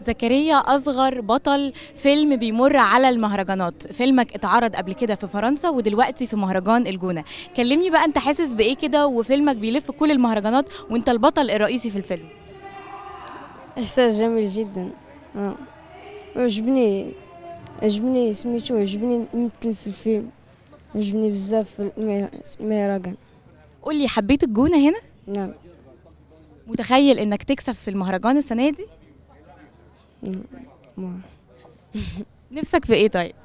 زكريا اصغر بطل فيلم بيمر على المهرجانات فيلمك اتعرض قبل كده في فرنسا ودلوقتي في مهرجان الجونه كلمني بقى انت حاسس بايه كده وفيلمك بيلف كل المهرجانات وانت البطل الرئيسي في الفيلم إحساس جميل جدا آه. عجبني عجبني سميتو عجبني نمثل في الفيلم عجبني بزاف في المهر- المهرجان قولي حبيت الجونه هنا نعم متخيل انك تكسب في المهرجان السنه دي ما نفسك في ايه طيب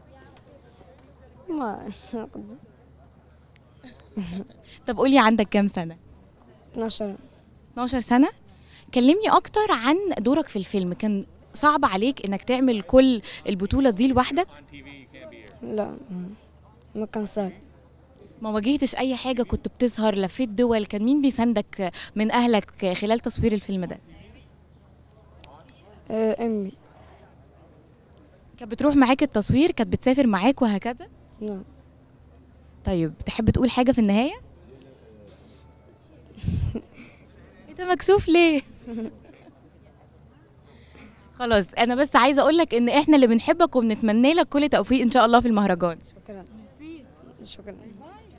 ما نقدر طب قولي عندك كام سنه 12 12 سنه كلمني اكتر عن دورك في الفيلم كان صعب عليك انك تعمل كل البطوله دي لوحدك لا ما- ما كان صعب ما واجهتش اي حاجه كنت بتسهر لفيت دول كان مين بيساندك من اهلك خلال تصوير الفيلم ده آه، أمي كانت بتروح معاك التصوير كانت بتسافر معاك وهكذا نعم طيب تحب تقول حاجه في النهايه انت مكسوف ليه خلاص انا بس عايزه اقول لك ان احنا اللي بنحبك وبنتمنى لك كل توفيق ان شاء الله في المهرجان شكرا شكرا